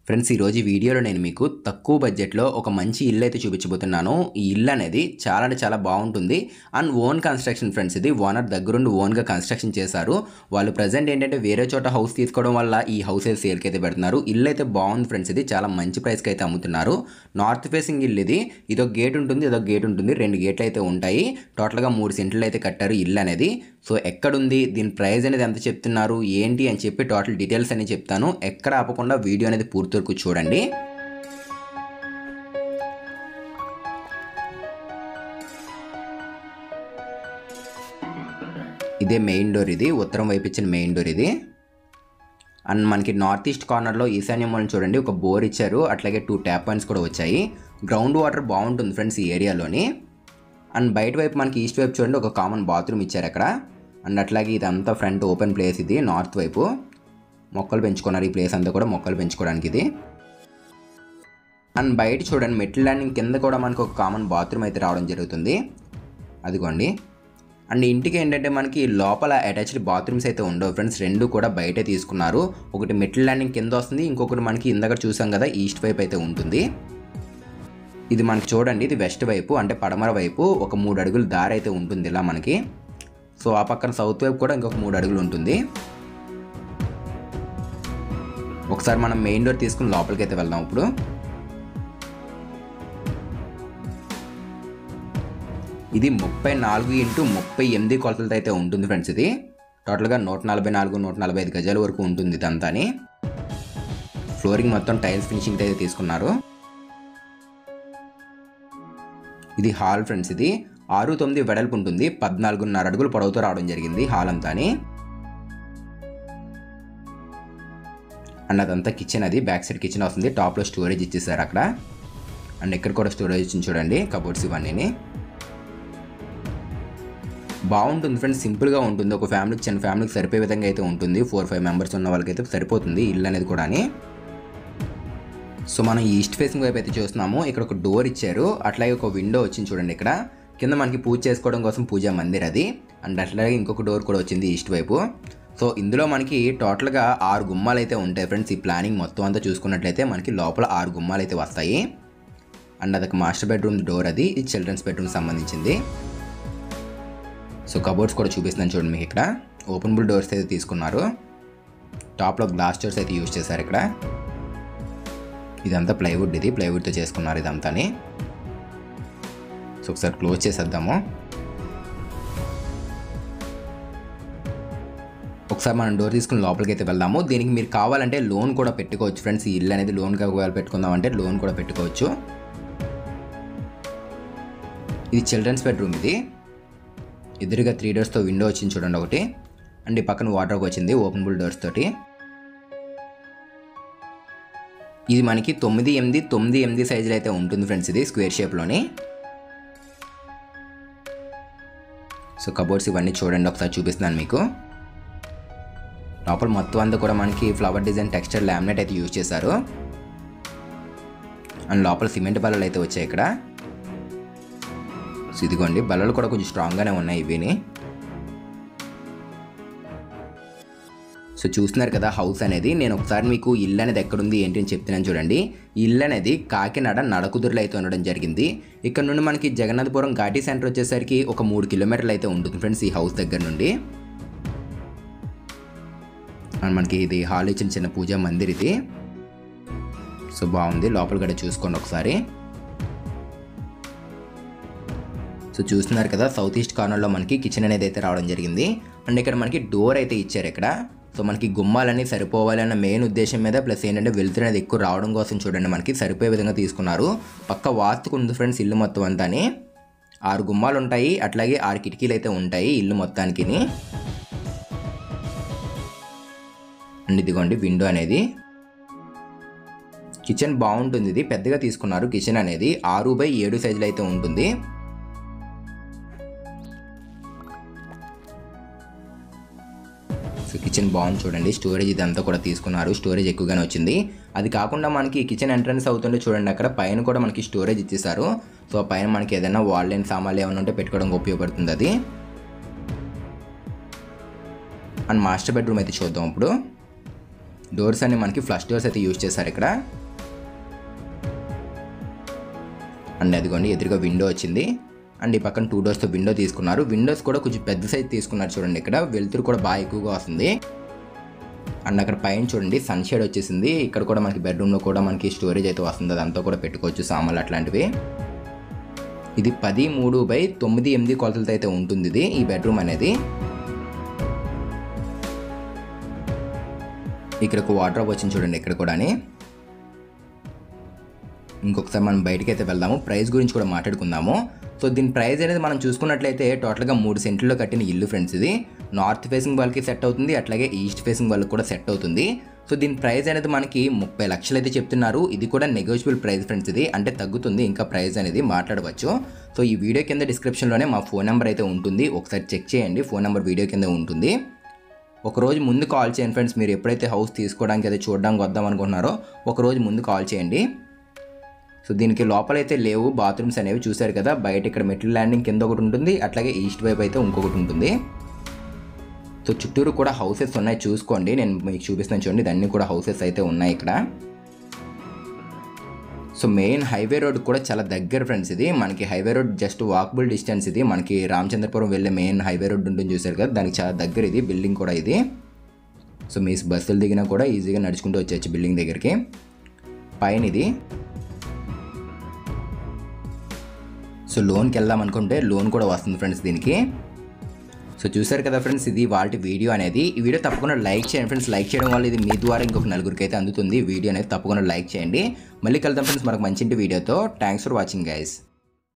friends ఈరోజు ఈ వీడియోలో నేను మీకు తక్కువ బడ్జెట్లో ఒక మంచి ఇల్లు అయితే చూపించబోతున్నాను ఈ ఇల్లు అనేది చాలా అంటే చాలా బాగుంటుంది అండ్ ఓన్ కన్స్ట్రక్షన్ ఫ్రెండ్స్ ఇది ఓనర్ దగ్గరుండి ఓన్గా కన్స్ట్రక్షన్ చేశారు వాళ్ళు ప్రజెంట్ ఏంటంటే వేరే చోట హౌస్ తీసుకోవడం వల్ల ఈ హౌస్ అయితే సేల్కి అయితే పెడుతున్నారు ఇల్లు అయితే బాగుంది ఫ్రెండ్స్ ఇది చాలా మంచి ప్రైస్కి అయితే అమ్ముతున్నారు నార్త్ ఫేసింగ్ ఇల్లు ఇది ఇదొక గేట్ ఉంటుంది ఇదొక గేట్ ఉంటుంది రెండు గేట్లు అయితే ఉంటాయి టోటల్గా మూడు సెంట్లు అయితే కట్టారు ఇల్లు అనేది సో ఎక్కడుంది దీని ప్రైస్ అనేది ఎంత చెప్తున్నారు ఏంటి అని చెప్పి టోటల్ డీటెయిల్స్ అని చెప్తాను ఎక్కడ ఆపకుండా వీడియో అనేది పూర్తి వరకు చూడండి ఇదే మెయిన్ డోర్ ఇది ఉత్తరం వైపు ఇచ్చిన మెయిన్ డోర్ ఇది అండ్ మనకి నార్త్ ఈస్ట్ కార్నర్లో ఈశాన్యం మూలం చూడండి ఒక బోర్ ఇచ్చారు అట్లాగే టూ ట్యాప్ పాయింట్స్ కూడా వచ్చాయి గ్రౌండ్ వాటర్ బాగుంటుంది ఫ్రెండ్స్ ఈ ఏరియాలోని అండ్ బయట వైపు మనకి ఈస్ట్ వైపు చూడండి ఒక కామన్ బాత్రూమ్ ఇచ్చారు అక్కడ అండ్ అట్లాగే ఇదంతా ఫ్రంట్ ఓపెన్ ప్లేస్ ఇది నార్త్ వైపు మొక్కలు పెంచుకున్నారు ఈ ప్లేస్ అంతా కూడా మొక్కలు పెంచుకోవడానికి ఇది అండ్ బయట చూడండి మెట్ల ల్యాండింగ్ కింద కూడా మనకు ఒక కామన్ బాత్రూమ్ అయితే రావడం జరుగుతుంది అదిగోండి అండ్ ఇంటికి ఏంటంటే మనకి లోపల అటాచ్డ్ బాత్రూమ్స్ అయితే ఉండవు ఫ్రెండ్స్ రెండు కూడా బయటే తీసుకున్నారు ఒకటి మెట్ల ల్యాండింగ్ కింద వస్తుంది ఇంకొకటి మనకి ఇందాక చూసాం కదా ఈస్ట్ వైపు అయితే ఉంటుంది ఇది మనకి చూడండి ఇది వెస్ట్ వైపు అంటే పడమర వైపు ఒక మూడు అడుగుల దారి అయితే ఉంటుంది ఇలా మనకి సో ఆ పక్కన సౌత్ వైపు కూడా ఇంకొక మూడు అడుగులు ఉంటుంది ఒకసారి మనం మెయిన్ డోర్ తీసుకుని లోపలికి అయితే వెళ్దాం ఇప్పుడు ఇది ముప్పై నాలుగు ఇంటూ ముప్పై ఎనిమిది కొలతలతో అయితే ఉంటుంది ఫ్రెండ్స్ ఇది టోటల్గా నూట నలభై నాలుగు నూట నలభై ఐదు గజాల వరకు ఉంటుంది ఇదంతాని ఫ్లోరింగ్ మొత్తం టైల్స్ ఫినిషింగ్ అయితే తీసుకున్నారు ఇది హాల్ ఫ్రెండ్స్ ఇది ఆరు తొమ్మిది వెడల్పు ఉంటుంది పద్నాలుగున్నర అడుగులు పొడవుతో రావడం జరిగింది హాల్ అంతాని అండ్ అదంతా కిచెన్ అది బ్యాక్ సైడ్ కిచెన్ వస్తుంది టాప్లో స్టోరేజ్ ఇచ్చేసారు అక్కడ అండ్ ఇక్కడ కూడా స్టోరేజ్ ఇచ్చింది చూడండి కబోర్డ్స్ ఇవన్నీ బాగుంటుంది ఫ్రెండ్స్ సింపుల్గా ఉంటుంది ఒక ఫ్యామిలీకి చిన్న ఫ్యామిలీకి సరిపోయే విధంగా అయితే ఉంటుంది ఫోర్ ఫైవ్ మెంబర్స్ ఉన్న వాళ్ళకైతే సరిపోతుంది ఇల్లు అనేది కూడా సో మనం ఈస్ట్ ఫేసింగ్ వైపు అయితే చూస్తున్నాము ఇక్కడ ఒక డోర్ ఇచ్చారు అట్లాగే ఒక విండో వచ్చింది చూడండి ఇక్కడ కింద మనకి పూజ చేసుకోవడం కోసం పూజా మందిర్ అది అండ్ అట్లాగే ఇంకొక డోర్ కూడా వచ్చింది ఈస్ట్ వైపు సో ఇందులో మనకి టోటల్గా ఆరు గుమ్మాలు అయితే ఉంటాయి ఫ్రెండ్స్ ఈ ప్లానింగ్ మొత్తం అంతా చూసుకున్నట్లయితే మనకి లోపల ఆరు గుమ్మాలు అయితే వస్తాయి అండ్ అదొక మాస్టర్ బెడ్రూమ్ డోర్ అది ఇది చిల్డ్రన్స్ బెడ్రూమ్ సంబంధించింది సో కబోర్డ్స్ కూడా చూపిస్తున్నాను చూడండి మీకు ఇక్కడ ఓపెనబుల్ డోర్స్ అయితే తీసుకున్నారు టాప్లో గ్లాస్ డోర్స్ అయితే యూజ్ చేశారు ఇక్కడ ఇదంతా ప్లైవుడ్ ఇది ప్లైవుడ్తో చేసుకున్నారు ఇదంతాని సో ఒకసారి క్లోజ్ చేసేద్దాము ఒకసారి మనం డోర్ తీసుకుని లోపలికి అయితే వెళ్దాము దీనికి మీరు కావాలంటే లోన్ కూడా పెట్టుకోవచ్చు ఫ్రెండ్స్ ఈ ఇల్లు అనేది లోన్ ఒకవేళ పెట్టుకుందాం అంటే లోన్ కూడా పెట్టుకోవచ్చు ఇది చిల్డ్రన్స్ బెడ్రూమ్ ఇది ఎదురుగా త్రీ డోర్స్తో విండో వచ్చింది చూడండి ఒకటి అండ్ ఈ పక్కన వాటర్ వచ్చింది ఓపెనబుల్ డోర్స్ తోటి ఇది మనకి తొమ్మిది ఎనిమిది తొమ్మిది ఎనిమిది సైజులో అయితే ఉంటుంది ఫ్రెండ్స్ ఇది స్క్వేర్ షేప్లోని సో కబోర్డ్స్ ఇవన్నీ చూడండి ఒకసారి చూపిస్తున్నాను మీకు లోపల మొత్తం అంతా కూడా మనకి ఫ్లవర్ డిజైన్ టెక్స్చర్ లామినేట్ అయితే యూజ్ చేశారు అండ్ లోపల సిమెంట్ బల్లలు అయితే వచ్చాయి ఇక్కడ సో ఇదిగోండి బల్లలు కూడా కొంచెం స్ట్రాంగ్గానే ఉన్నాయి ఇవిని సో చూస్తున్నారు కదా హౌస్ అనేది నేను ఒకసారి మీకు ఇల్లు అనేది ఎక్కడుంది ఏంటి అని చెప్తున్నాను చూడండి ఇల్లు అనేది కాకినాడ నడకుదురులో అయితే ఉండడం జరిగింది ఇక్కడ నుండి మనకి జగన్నాథపురం ఘాటీ సెంటర్ వచ్చేసరికి ఒక మూడు కిలోమీటర్లు అయితే ఉంటుంది ఫ్రెండ్స్ ఈ హౌస్ దగ్గర నుండి అండ్ మనకి ఇది హాల్ ఇచ్చిన చిన్న పూజా మందిర్ ఇది సో బాగుంది లోపల కూడా చూసుకోండి ఒకసారి సో చూస్తున్నారు కదా సౌత్ ఈస్ట్ కార్నర్లో మనకి కిచెన్ అనేది అయితే రావడం జరిగింది అండ్ ఇక్కడ మనకి డోర్ అయితే ఇచ్చారు ఇక్కడ సో మనకి గుమ్మాలన్నీ సరిపోవాలి అన్న మెయిన్ ఉద్దేశం మీద ప్లస్ ఏంటంటే వెలుతురు అనేది ఎక్కువ రావడం కోసం చూడండి మనకి సరిపోయే విధంగా తీసుకున్నారు పక్క వాస్తుకు ఉంది ఫ్రెండ్స్ ఇల్లు మొత్తం అంతాని ఆరు గుమ్మాలు ఉంటాయి అట్లాగే ఆరు కిటికీలు అయితే ఉంటాయి ఇల్లు మొత్తానికి అండ్ ఇదిగోండి విండో అనేది కిచెన్ బాగుంటుంది ఇది పెద్దగా తీసుకున్నారు కిచెన్ అనేది ఆరు బై ఏడు సైజులో అయితే ఉంటుంది సో కిచెన్ బాగుంది చూడండి స్టోరేజ్ ఇదంతా కూడా తీసుకున్నారు స్టోరేజ్ ఎక్కువగానే వచ్చింది అది కాకుండా మనకి కిచెన్ ఎంట్రన్స్ అవుతుంటే చూడండి అక్కడ పైన కూడా మనకి స్టోరేజ్ ఇచ్చేసారు సో పైన మనకి ఏదైనా వాల్డెన్ సామాన్లు ఏమైనా ఉంటే పెట్టుకోవడానికి ఉపయోగపడుతుంది అది అండ్ మాస్టర్ బెడ్రూమ్ అయితే చూద్దాం ఇప్పుడు డోర్స్ అన్ని మనకి ఫ్లష్ డోర్స్ అయితే యూజ్ చేశారు ఇక్కడ అండ్ అదిగోండి ఎదురుగా విండో వచ్చింది అండ్ ఈ పక్కన టూ డోర్స్తో విండో తీసుకున్నారు విండోస్ కూడా కొంచెం పెద్ద సైజ్ తీసుకున్నారు చూడండి ఇక్కడ వెలుతురు కూడా బాగా ఎక్కువగా వస్తుంది అండ్ అక్కడ పైన చూడండి సన్ షేడ్ వచ్చేసింది ఇక్కడ కూడా మనకి బెడ్రూమ్లో కూడా మనకి స్టోరేజ్ అయితే వస్తుంది అదంతా కూడా పెట్టుకోవచ్చు సామాన్లు అట్లాంటివి ఇది పది మూడు బై తొమ్మిది ఎనిమిది కొలతలతో అయితే ఉంటుంది ఇది ఈ బెడ్రూమ్ అనేది ఇక్కడ ఒక వాటర్ వచ్చింది చూడండి ఇక్కడ కూడాని ఇంకొకసారి మనం బయటికి అయితే వెళ్దాము ప్రైస్ గురించి కూడా మాట్లాడుకుందాము సో దీని ప్రైస్ అనేది మనం చూసుకున్నట్లయితే టోటల్గా మూడు సెంట్లలో కట్టిన ఇల్లు ఫ్రెండ్స్ ఇది నార్త్ ఫేసింగ్ వాళ్ళకి సెట్ అవుతుంది అట్లాగే ఈస్ట్ ఫేసింగ్ వాళ్ళకి కూడా సెట్ అవుతుంది సో దీని ప్రైస్ అనేది మనకి ముప్పై లక్షలు అయితే చెప్తున్నారు ఇది కూడా నెగోషియబుల్ ప్రైస్ ఫ్రెండ్స్ ఇది అంటే తగ్గుతుంది ఇంకా ప్రైస్ అనేది మాట్లాడవచ్చు సో ఈ వీడియో కింద డిస్క్రిప్షన్లోనే మా ఫోన్ నెంబర్ అయితే ఉంటుంది ఒకసారి చెక్ చేయండి ఫోన్ నెంబర్ వీడియో కింద ఉంటుంది ఒక రోజు ముందు కాల్ చేయండి ఫ్రెండ్స్ మీరు ఎప్పుడైతే హౌస్ తీసుకోవడానికి అయితే చూడడానికి వద్దాం అనుకుంటున్నారో ఒక రోజు ముందు కాల్ చేయండి సో దీనికి లోపలైతే లేవు బాత్రూమ్స్ అనేవి చూశారు కదా బయట ఇక్కడ మెట్ల ల్యాండింగ్ కింద ఒకటి ఉంటుంది అట్లాగే ఈస్ట్ వైపు అయితే ఇంకొకటి ఉంటుంది సో చుట్టూరు కూడా హౌసెస్ ఉన్నాయి చూసుకోండి నేను మీకు చూపిస్తాను చూడండి ఇదన్నీ కూడా హౌసెస్ అయితే ఉన్నాయి ఇక్కడ సో మెయిన్ హైవే రోడ్ కూడా చాలా దగ్గర ఫ్రెండ్స్ ఇది మనకి highway road just walkable distance ఇది మనకి రామచంద్రపురం వెళ్ళే మెయిన్ హైవే రోడ్ ఉంటుంది చూసారు కదా దానికి చాలా దగ్గర ఇది బిల్డింగ్ కూడా ఇది సో మీ బస్సులు దిగినా కూడా ఈజీగా నడుచుకుంటూ వచ్చేయచ్చు బిల్డింగ్ దగ్గరికి పైన ఇది సో లోన్కి వెళ్దాం అనుకుంటే లోన్ కూడా వస్తుంది ఫ్రెండ్స్ దీనికి సో చూసారు కదా ఫ్రెండ్స్ ఇది వాటి వీడియో అనేది ఈ వీడియో తప్పకుండా లైక్ చేయండి ఫ్రెండ్స్ లైక్ చేయడం వల్ల ఇది మీ ద్వారా ఇంకొక నలుగురికి అయితే అందుతుంది వీడియో అనేది తప్పకుండా లైక్ చేయండి మళ్ళీ కలుద్దాం ఫ్రెండ్స్ మనకు మంచి వీడియోతో థ్యాంక్స్ ఫర్ వాచింగ్ గైస్